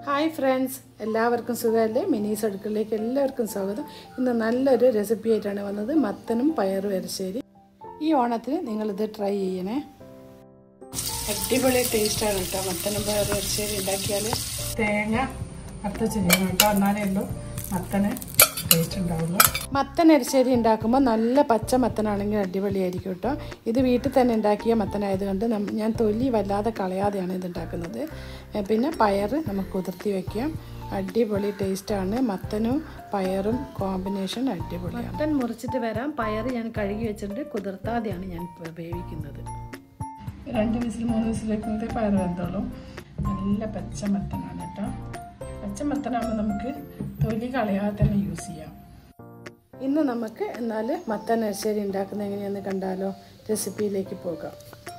hi friends എല്ലാവർക്കും സുഖമല്ലേ മിനീസ് അടുക്കളയിലേക്ക് എല്ലാവർക്കും സ്വാഗതം ഇന്ന് നല്ലൊരു റെസിപ്പി ആയിട്ടാണ് വന്നത് മത്തനും പയറും എരിശ്ശേരി ഈ ഓണത്തിന് നിങ്ങളിത് ട്രൈ ചെയ്യണേ അടിപൊളി ടേസ്റ്റാണ് കേട്ടോ മത്തനും പയറും എരിശ്ശേരി ഉണ്ടാക്കിയാൽ തേങ്ങ അരച്ച് ചെയ്യണം കേട്ടോ എന്നാലേ ഉള്ളൂ മത്തന് ടേസ്റ്റ് ഉണ്ടാവുള്ളൂ മത്തൻ എരിശ്ശേരി ഉണ്ടാക്കുമ്പോൾ നല്ല പച്ച മത്തനാണെങ്കിൽ അടിപൊളിയായിരിക്കും കേട്ടോ ഇത് വീട്ടിൽ തന്നെ ഉണ്ടാക്കിയ മത്തനായതുകൊണ്ട് നം- ഞാൻ തൊലി വല്ലാതെ കളയാതെയാണ് ഇത് ഉണ്ടാക്കുന്നത് ഏ, പിന്നെ പയർ നമുക്ക് കുതിർത്തി വയ്ക്കാം അടിപൊളി ടേസ്റ്റാണ് മത്തനും പയറും കോമ്പിനേഷൻ അടിപൊളിയാണ് മത്തൻ മുറിച്ചിട്ട് വരാം പയർ ഞാൻ കഴുകി വെച്ചിട്ട് കുതിർത്താതെയാണ് ഞാൻ ഇപ്പൊ വേവിക്കുന്നത് രണ്ട് വിസിൽ മൂന്ന് വിസിൽ വെക്കുന്നത് പയർ വെന്തോളും നല്ല പച്ച മത്തനാണ് കേട്ടോ പച്ച മത്തനാകുമ്പോൾ നമുക്ക് തൊലി കളയാതെ തന്നെ യൂസ് ചെയ്യാം ഇന്ന് നമുക്ക് എന്നാൽ മത്തൻ അരിശ്ശേരി ഉണ്ടാക്കുന്നത് എങ്ങനെയാണെന്ന് കണ്ടാലോ റെസിപ്പിയിലേക്ക് പോകാം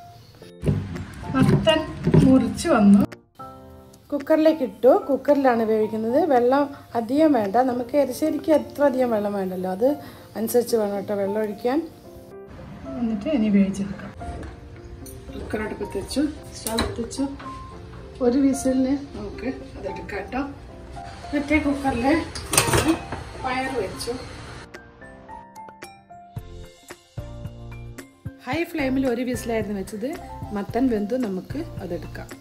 മത്തൻ മുറിച്ച് വന്നു കുക്കറിലേക്ക് ഇട്ടു കുക്കറിലാണ് വേവിക്കുന്നത് വെള്ളം അധികം വേണ്ട നമുക്ക് എരിശ്ശേരിക്ക് എത്ര അധികം വെള്ളം വേണ്ടല്ലോ അത് അനുസരിച്ച് വേണം കേട്ടോ വെള്ളം ഒഴിക്കാൻ എന്നിട്ട് ഇനി വേവിച്ചെടുക്കാം കുക്കർ അടുപ്പത്ത് വെച്ചു സ്റ്റവ് എത്തിച്ചു ഒരു വിസിലിന് നമുക്ക് അതെടുക്കാം കേട്ടോ മറ്റേ കുക്കറിൽ പയർ വെച്ചു ഹൈ ഫ്ലെയിമിൽ ഒരു വിസിലായിരുന്നു വെച്ചത് മത്തൻ വെന്തു നമുക്ക് അതെടുക്കാം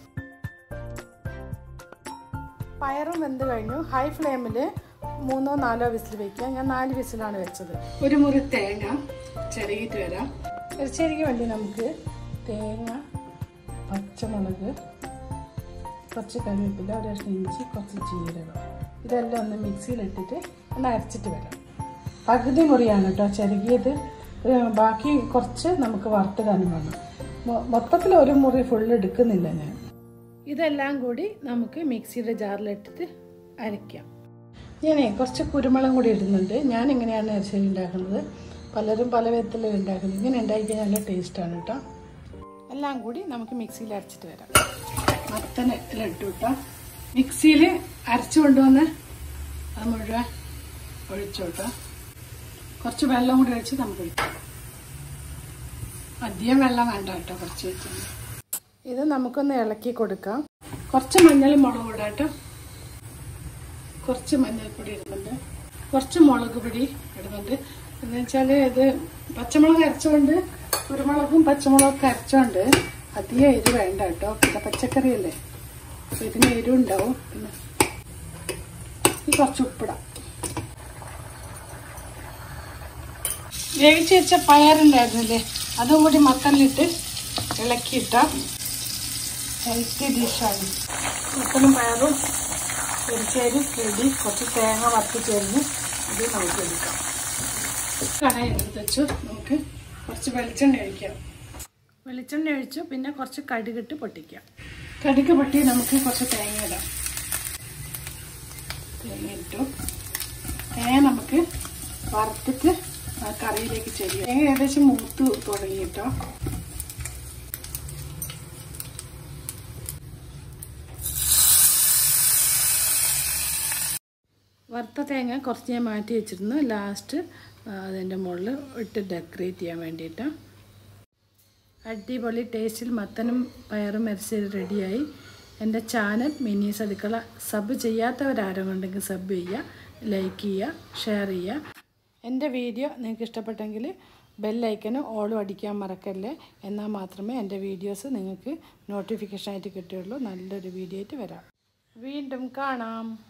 പയറും വെന്ത് കഴിഞ്ഞു ഹൈ ഫ്ലെയിമിൽ മൂന്നോ നാലോ വിസിൽ വെക്കുക ഞാൻ നാല് വിസിലാണ് വെച്ചത് ഒരു മുറി തേങ്ങ ചിരകിയിട്ട് വരാം ഇറച്ചിക്ക് വേണ്ടി നമുക്ക് തേങ്ങ പച്ചമുളക് കുറച്ച് കറിവേപ്പില ഒരു കഷ്ണം ഇഞ്ചി കുറച്ച് ജീരകം ഇതെല്ലാം ഒന്ന് മിക്സിയിലിട്ടിട്ട് ഒന്ന് അരച്ചിട്ട് വരാം പകുതി മുറിയാണ് കേട്ടോ ചിരകിയത് ഒരു ബാക്കി കുറച്ച് നമുക്ക് വറുത്തിടാനും വേണം മൊ- മൊത്തത്തിൽ ഒരു മുറി ഫുള്ള് എടുക്കുന്നില്ല ഞാൻ ഇതെല്ലാം കൂടി നമുക്ക് മിക്സിയുടെ ജാറിലിട്ടിട്ട് അരയ്ക്കാം ഞാനേ കുറച്ച് കുരുമുളകും കൂടി ഇടുന്നുണ്ട് ഞാൻ ഇങ്ങനെയാണ് ഇറച്ചി ഉണ്ടാക്കുന്നത് പലരും പല വിധത്തിലും ഉണ്ടാക്കുന്നത് ഇങ്ങനെ ഉണ്ടാക്കിയാൽ നല്ല ടേസ്റ്റാണ് കേട്ടോ എല്ലാം കൂടി നമുക്ക് മിക്സിയിൽ അരച്ചിട്ട് വരാം മത്തന് ഇട്ടു കേട്ടോ മിക്സിയിൽ അരച്ചു കൊണ്ടുവന്ന് അത് മുഴുവൻ ഒഴിച്ചു കേട്ടോ കുറച്ച് വെള്ളം കൂടി ഒഴിച്ച് നമുക്ക് ഒഴിക്കാം അധികം വെള്ളം വേണ്ട കേട്ടോ കുറച്ച് വെച്ചാൽ ഇത് നമുക്കൊന്ന് ഇളക്കി കൊടുക്കാം കുറച്ച് മഞ്ഞൾ മുളക് കൂടാ കേട്ടോ കുറച്ച് മഞ്ഞൾപ്പൊടി ഇടുന്നുണ്ട് കുറച്ച് മുളക് പൊടി ഇടുന്നുണ്ട് എന്ന് വെച്ചാൽ ഇത് പച്ചമുളക് അരച്ചുകൊണ്ട് കുരുമുളകും പച്ചമുളകൊക്കെ അരച്ചുകൊണ്ട് അധികം എരിവ് വേണ്ട കേട്ടോ പിന്നെ പച്ചക്കറിയല്ലേ അപ്പൊ ഇതിന് എരിവ് ഉണ്ടാവും പിന്നെ ഈ കുറച്ച് ഉപ്പിടാം വേവിച്ച് വെച്ച പയറുണ്ടായിരുന്നില്ലേ അതും കൂടി മത്തനിലിട്ട് ഇളക്കിയിട്ട ഹെൽത്തി ഡിഷാണ് മത്തനും പയറും എരിച്ചേരി റെഡി കുറച്ച് തേങ്ങ വറുത്ത് ചേർന്ന് ഇത് നമുക്ക് എടുക്കാം കടയിൽ എടുത്ത് വെച്ചു നമുക്ക് കുറച്ച് വെളിച്ചെണ്ണ ഒഴിക്കാം വെളിച്ചെണ്ണ ഒഴിച്ചു പിന്നെ കുറച്ച് കടുകിട്ട് പൊട്ടിക്കാം കടുക് പൊട്ടി നമുക്ക് കുറച്ച് തേങ്ങ ഇടാം തേങ്ങ ഇട്ടു തേങ്ങ നമുക്ക് വറുത്തിട്ട് ആ കറിയിലേക്ക് ചെയ്യാം തേങ്ങ ഏകദേശം മൂത്ത് തുടങ്ങി കേട്ടോ വറുത്ത തേങ്ങ കുറച്ച് ഞാൻ മാറ്റി വെച്ചിരുന്നു ലാസ്റ്റ് അതിൻ്റെ മുകളിൽ ഇട്ട് ഡെക്കറേറ്റ് ചെയ്യാൻ വേണ്ടിയിട്ട് അടിപൊളി ടേസ്റ്റിൽ മത്തനും പയറും അരിച്ച് റെഡിയായി എൻ്റെ ചാനൽ മിനീസ് അടുക്കള സബ് ചെയ്യാത്തവരാരും ഉണ്ടെങ്കിൽ സബ് ചെയ്യുക ലൈക്ക് ചെയ്യുക ഷെയർ ചെയ്യുക എൻ്റെ വീഡിയോ നിങ്ങൾക്ക് ഇഷ്ടപ്പെട്ടെങ്കിൽ ബെല്ലൈക്കനും ഓളും അടിക്കാൻ മറക്കല്ലേ എന്നാൽ മാത്രമേ എൻ്റെ വീഡിയോസ് നിങ്ങൾക്ക് നോട്ടിഫിക്കേഷനായിട്ട് കിട്ടുകയുള്ളൂ നല്ലൊരു വീഡിയോ ആയിട്ട് വരാം വീണ്ടും കാണാം